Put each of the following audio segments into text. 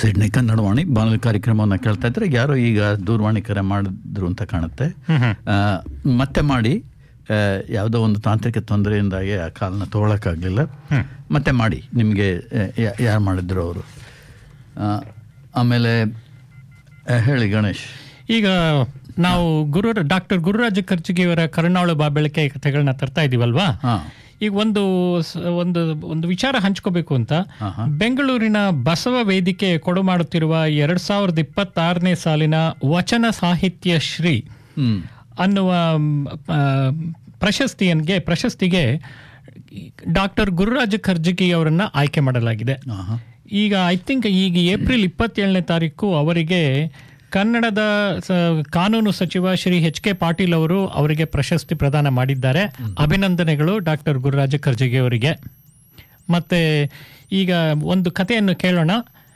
Sydney Kannadavani ಬಾನುಲಿ ಕಾರ್ಯಕ್ರಮವನ್ನು ಕೇಳ್ತಾ ಇದ್ರೆ ಯಾರೋ ಈಗ ದೂರವಾಣಿ ಕರೆ ಮಾಡಿದ್ರು ಅಂತ ಕಾಣುತ್ತೆ ಆ, ಮತ್ತೆ ಮಾಡಿ ಆ, ಯಾವುದೋ ಒಂದು ತಾಂತ್ರಿಕ ತೊಂದರೆಯಿಂದಾಗಿ ಆ ಕಾಲನ್ನ ತೊಗೊಳಕ್ಕಾಗಲಿಲ್ಲ ಮತ್ತೆ ಮಾಡಿ ನಿಮಗೆ ಯಾರು ಮಾಡಿದ್ರು ಅವರು ಆಮೇಲೆ ಆ, ಹೇಳಿ ಗಣೇಶ್ ಈಗ ನಾವು ಗುರು ಡಾಕ್ಟರ್ ಗುರುರಾಜ ಖರ್ಚಿಗಿಯವರ ಕರುಣಾಳು ಬಾಬೆಳಕೆ ಕಥೆಗಳನ್ನ ತರ್ತಾ ಇದೀವಲ್ವಾ ಹಾ ಈಗ ಒಂದು ಸ- ಒಂದು ಒಂದು ವಿಚಾರ ಹಂಚ್ಕೋಬೇಕು ಅಂತ ಬೆಂಗಳೂರಿನ ಬಸವ ವೇದಿಕೆ ಕೊಡು ಮಾಡುತ್ತಿರುವ ಎರಡ್ ಸಾವಿರದ ಇಪ್ಪತ್ತಾರನೇ ಸಾಲಿನ ವಚನ ಸಾಹಿತ್ಯ ಶ್ರೀ ಹ್ಮ್ ಅನ್ನುವ ಮ್, ಆ, ಪ್ರಶಸ್ತಿಯನ್ಗೆ ಪ್ರಶಸ್ತಿಗೆ ಡಾಕ್ಟರ್ ಗುರುರಾಜ ಖರ್ಜಗಿ ಅವರನ್ನ ಆಯ್ಕೆ ಮಾಡಲಾಗಿದೆ ಆಹಾ. ಈಗ ಐ ಥಿಂಕ್ ಈಗ ಏಪ್ರಿಲ್ ಇಪ್ಪತ್ತೇಳನೇ ತಾರೀಕು ಅವರಿಗೆ ಕನ್ನಡದ ಸ- ಕಾನೂನು ಸಚಿವ ಶ್ರೀ ಎಚ್ ಕೆ ಪಾಟೀಲ್ ಅವರು ಅವರಿಗೆ ಪ್ರಶಸ್ತಿ ಪ್ರದಾನ ಮಾಡಿದ್ದಾರೆ ಅಭಿನಂದನೆಗಳು ಡಾಕ್ಟರ್ ಗುರುರಾಜ ಖರ್ಜಗಿ ಅವರಿಗೆ ಮತ್ತೆ ಈಗ ಒಂದು ಕಥೆಯನ್ನು ಕೇಳೋಣ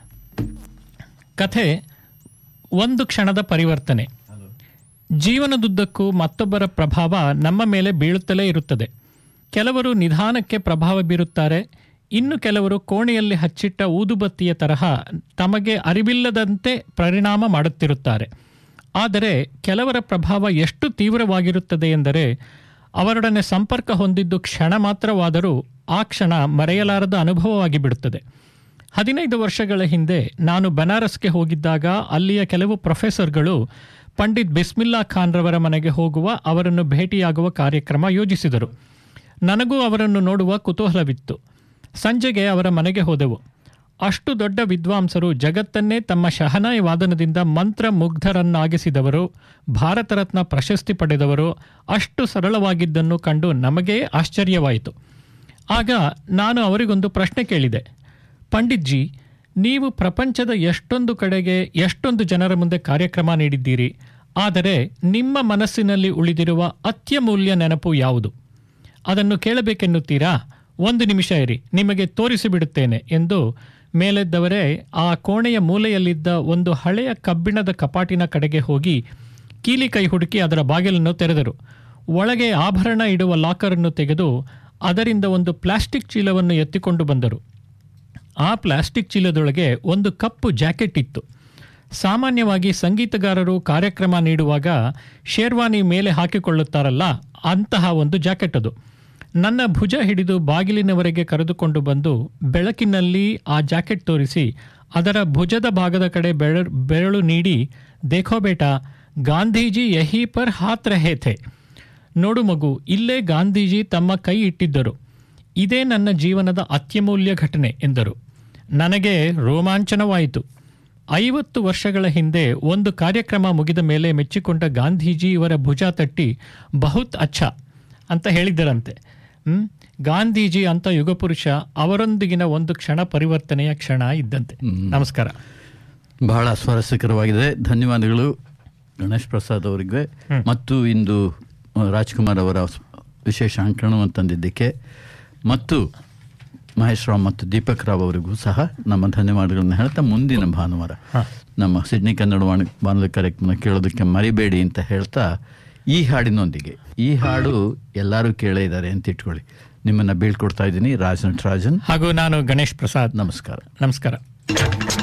ಕಥೆ ಒಂದು ಕ್ಷಣದ ಪರಿವರ್ತನೆ ಜೀವನದುದ್ದಕ್ಕೂ ಮತ್ತೊಬ್ಬರ ಪ್ರಭಾವ ನಮ್ಮ ಮೇಲೆ ಬೀಳುತ್ತಲೇ ಇರುತ್ತದೆ ಕೆಲವರು ನಿಧಾನಕ್ಕೆ ಪ್ರಭಾವ ಬೀರುತ್ತಾರೆ ಇನ್ನು ಕೆಲವರು ಕೋಣೆಯಲ್ಲಿ ಹಚ್ಚಿಟ್ಟ ಊದುಬತ್ತಿಯ ತರಹ ತಮಗೆ ಅರಿವಿಲ್ಲದಂತೆ ಪರಿಣಾಮ ಮಾಡುತ್ತಿರುತ್ತಾರೆ ಆದರೆ ಕೆಲವರ ಪ್ರಭಾವ ಎಷ್ಟು ತೀವ್ರವಾಗಿರುತ್ತದೆ ಎಂದರೆ ಅವರೊಡನೆ ಸಂಪರ್ಕ ಹೊಂದಿದ್ದು ಕ್ಷಣ ಮಾತ್ರವಾದರೂ ಆ ಕ್ಷಣ ಮರೆಯಲಾರದ ಅನುಭವವಾಗಿ ಬಿಡುತ್ತದೆ ಹದಿನೈದು ವರ್ಷಗಳ ಹಿಂದೆ ನಾನು ಬನಾರಸ್ಗೆ ಹೋಗಿದ್ದಾಗ ಅಲ್ಲಿಯ ಕೆಲವು ಪ್ರೊಫೆಸರ್ಗಳು ಪಂಡಿತ್ ಬಿಸ್ಮಿಲ್ಲಾ ಖಾನ್ರವರ ಮನೆಗೆ ಹೋಗುವ ಅವರನ್ನು ಭೇಟಿಯಾಗುವ ಕಾರ್ಯಕ್ರಮ ಯೋಜಿಸಿದರು ನನಗೂ ಅವರನ್ನು ನೋಡುವ ಕುತೂಹಲವಿತ್ತು ಸಂಜೆಗೆ ಅವರ ಮನೆಗೆ ಹೋದೆವು ಅಷ್ಟು ದೊಡ್ಡ ವಿದ್ವಾಂಸರು ಜಗತ್ತನ್ನೇ ತಮ್ಮ ಶಹನಾಯಿ ವಾದನದಿಂದ ಮಂತ್ರ ಮುಗ್ಧರನ್ನಾಗಿಸಿದವರು ಭಾರತ ರತ್ನ ಪ್ರಶಸ್ತಿ ಪಡೆದವರು ಅಷ್ಟು ಸರಳವಾಗಿದ್ದನ್ನು ಕಂಡು ನಮಗೇ ಆಶ್ಚರ್ಯವಾಯಿತು ಆಗ ನಾನು ಅವರಿಗೊಂದು ಪ್ರಶ್ನೆ ಕೇಳಿದೆ ಪಂಡಿತ್ ಜಿ ನೀವು ಪ್ರಪಂಚದ ಎಷ್ಟೊಂದು ಕಡೆಗೆ ಎಷ್ಟೊಂದು ಜನರ ಮುಂದೆ ಕಾರ್ಯಕ್ರಮ ನೀಡಿದ್ದೀರಿ ಆದರೆ ನಿಮ್ಮ ಮನಸ್ಸಿನಲ್ಲಿ ಉಳಿದಿರುವ ಅತ್ಯಮೂಲ್ಯ ನೆನಪು ಯಾವುದು ಅದನ್ನು ಕೇಳಬೇಕೆನ್ನುತ್ತೀರಾ ಒಂದು ನಿಮಿಷ ಇರಿ ನಿಮಗೆ ತೋರಿಸಿಬಿಡುತ್ತೇನೆ ಎಂದು ಮೇಲೆದ್ದವರೇ ಆ ಕೋಣೆಯ ಮೂಲೆಯಲ್ಲಿದ್ದ ಒಂದು ಹಳೆಯ ಕಬ್ಬಿಣದ ಕಪಾಟಿನ ಕಡೆಗೆ ಹೋಗಿ ಕೀಲಿ ಕೈ ಹುಡುಕಿ ಅದರ ಬಾಗಿಲನ್ನು ತೆರೆದರು ಒಳಗೆ ಆಭರಣ ಇಡುವ ಲಾಕರನ್ನು ತೆಗೆದು ಅದರಿಂದ ಒಂದು ಪ್ಲಾಸ್ಟಿಕ್ ಚೀಲವನ್ನು ಎತ್ತಿಕೊಂಡು ಬಂದರು ಆ ಪ್ಲಾಸ್ಟಿಕ್ ಚೀಲದೊಳಗೆ ಒಂದು ಕಪ್ಪು ಜಾಕೆಟ್ ಇತ್ತು ಸಾಮಾನ್ಯವಾಗಿ ಸಂಗೀತಗಾರರು ಕಾರ್ಯಕ್ರಮ ನೀಡುವಾಗ ಶೇರ್ವಾನಿ ಮೇಲೆ ಹಾಕಿಕೊಳ್ಳುತ್ತಾರಲ್ಲ ಅಂತಹ ಒಂದು ಜಾಕೆಟ್ ಅದು ನನ್ನ ಭುಜ ಹಿಡಿದು ಬಾಗಿಲಿನವರೆಗೆ ಕರೆದುಕೊಂಡು ಬಂದು ಬೆಳಕಿನಲ್ಲಿ ಆ ಜಾಕೆಟ್ ತೋರಿಸಿ ಅದರ ಭುಜದ ಭಾಗದ ಕಡೆ ಬೆಳ ಬೆರಳು ನೀಡಿ ದೇಖೋ ಬೇಟಾ ಗಾಂಧೀಜಿ ಯಹಿ ಪರ್ ಹಾತ್ ರಹೇ ಥೆ ನೋಡು ಮಗು ಇಲ್ಲೇ ಗಾಂಧೀಜಿ ತಮ್ಮ ಕೈ ಇಟ್ಟಿದ್ದರು ಇದೇ ನನ್ನ ಜೀವನದ ಅತ್ಯಮೂಲ್ಯ ಘಟನೆ ಎಂದರು ನನಗೆ ರೋಮಾಂಚನವಾಯಿತು ಐವತ್ತು ವರ್ಷಗಳ ಹಿಂದೆ ಒಂದು ಕಾರ್ಯಕ್ರಮ ಮುಗಿದ ಮೇಲೆ ಮೆಚ್ಚಿಕೊಂಡ ಗಾಂಧೀಜಿ ಇವರ ಭುಜ ತಟ್ಟಿ ಬಹುತ್ ಅಚ್ಚ ಅಂತ ಹೇಳಿದ್ದರಂತೆ ಹ್ಮ್? ಗಾಂಧೀಜಿ ಅಂತ ಯುಗಪುರುಷ ಅವರೊಂದಿಗಿನ ಒಂದು ಕ್ಷಣ ಪರಿವರ್ತನೆಯ ಕ್ಷಣ ಇದ್ದಂತೆ ನಮಸ್ಕಾರ ಬಹಳ ಸ್ವಾರಸ್ಯಕರವಾಗಿದೆ ಧನ್ಯವಾದಗಳು ಗಣೇಶ್ ಪ್ರಸಾದ್ ಅವರಿಗೆ ಮತ್ತು ಇಂದು ಆ, ರಾಜ್ಕುಮಾರ್ ಅವರ ಸ್- ವಿಶೇಷ ಅಂಕಣವನ್ನು ತಂದಿದ್ದಕ್ಕೆ ಮತ್ತು ಮಹೇಶ್ ರಾವ್ ಮತ್ತು ದೀಪಕ್ ರಾವ್ ಅವರಿಗೂ ಸಹ ನಮ್ಮ ಧನ್ಯವಾದಗಳನ್ನು ಹೇಳ್ತಾ ಮುಂದಿನ ಭಾನುವಾರ ನಮ್ಮ ಸಿಡ್ನಿ ಕನ್ನಡ ವಾಣಿ ಬಾನುಲಿ ಕಾರ್ಯಕ್ರಮ ಕೇಳೋದಕ್ಕೆ ಮರಿಬೇಡಿ ಅಂತ ಹೇಳ್ತಾ ಈ ಹಾಡಿನೊಂದಿಗೆ ಈ ಹಾಡು ಎಲ್ಲರೂ ಕೇಳೇ ಇದ್ದಾರೆ ಅಂತ ಇಟ್ಕೊಳ್ಳಿ ನಿಮ್ಮನ್ನ ಬೀಳ್ಕೊಡ್ತಾ ಇದ್ದೀನಿ ರಾಜ್ ನಟರಾಜನ್ ಹಾಗೂ ನಾನು ಗಣೇಶ್ ಪ್ರಸಾದ್ ನಮಸ್ಕಾರ ನಮಸ್ಕಾರ